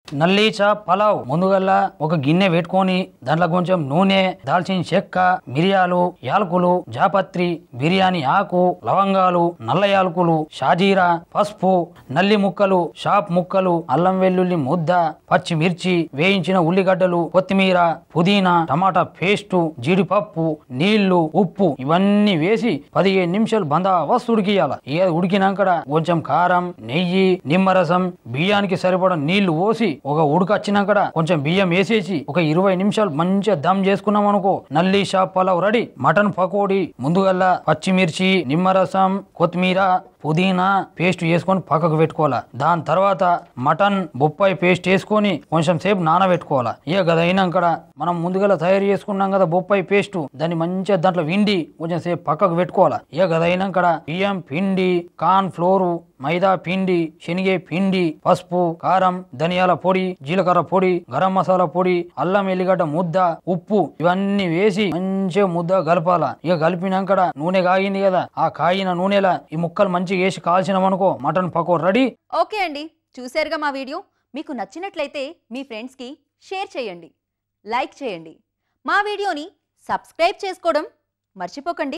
నల్లీచా పలావ్ ముందుగల్లా ఒక గిన్నె పెట్టుకొని దాంట్లో కొంచెం నూనె దాల్చిన చెక్క మిరియాలు యాలకులు జాపత్రి బిర్యానీ ఆకు లవంగాలు నల్ల యాలకులు షాజీరా పసుపు నల్లి ముక్కలు షాప్ ముక్కలు అల్లం వెల్లుల్లి ముద్ద పచ్చిమిర్చి వేయించిన ఉల్లిగడ్డలు కొత్తిమీర పుదీనా టమాటా పేస్టు జీడిపప్పు నీళ్లు ఉప్పు ఇవన్నీ వేసి పదిహేను నిమిషాలు బందోబస్తు ఉడికియాల ఇక ఉడికినాక కొంచెం కారం నెయ్యి నిమ్మరసం బియ్యానికి సరిపడ నీళ్లు పోసి ఒక ఉడకొచ్చినాక కొంచెం బియ్యం వేసేసి ఒక ఇరవై నిమిషాలు మంచిగా దమ్ చేసుకున్నాం అనుకో నల్లి shop pulao ready mutton pakoda ముందుగల్లా పచ్చిమిర్చి నిమ్మరసం కొత్తిమీర పుదీనా పేస్ట్ వేసుకొని పక్కకు పెట్టుకోవాలా దాని తర్వాత మటన్ బొప్పాయి పేస్ట్ వేసుకొని కొంచెం సేపు నానబెట్టుకోవాలా ఇక గది అయినాక మనం ముందుగా తయారు చేసుకున్నాం కదా బొప్పాయి పేస్ట్ దాన్ని మంచిగా దాంట్లో విండి కొంచెం సేపు పక్కకు పెట్టుకోవాలా ఇక గది అయినాక బియ్యం పిండి కార్న్ ఫ్లోరు మైదా పిండి శనగ పిండి పసుపు కారం ధనియాల పొడి జీలకర్ర పొడి గరం మసాలా పొడి అల్లం ఎల్లిగడ్డ ముద్ద ఉప్పు ఇవన్నీ వేసి మంచిగా ముద్ద కలపాల ఇక కలిపినాక నూనె కాగింది కదా ఆ కాగిన నూనెలా ఈ ముక్కలు మంచిగా వేసి కాల్చినామనుకో మటన్ పకో రెడీ ఓకే అండి చూశారుగా మా వీడియో మీకు నచ్చినట్లయితే మీ ఫ్రెండ్స్కి షేర్ చేయండి లైక్ చేయండి మా వీడియోని సబ్స్క్రైబ్ చేసుకోవడం మర్చిపోకండి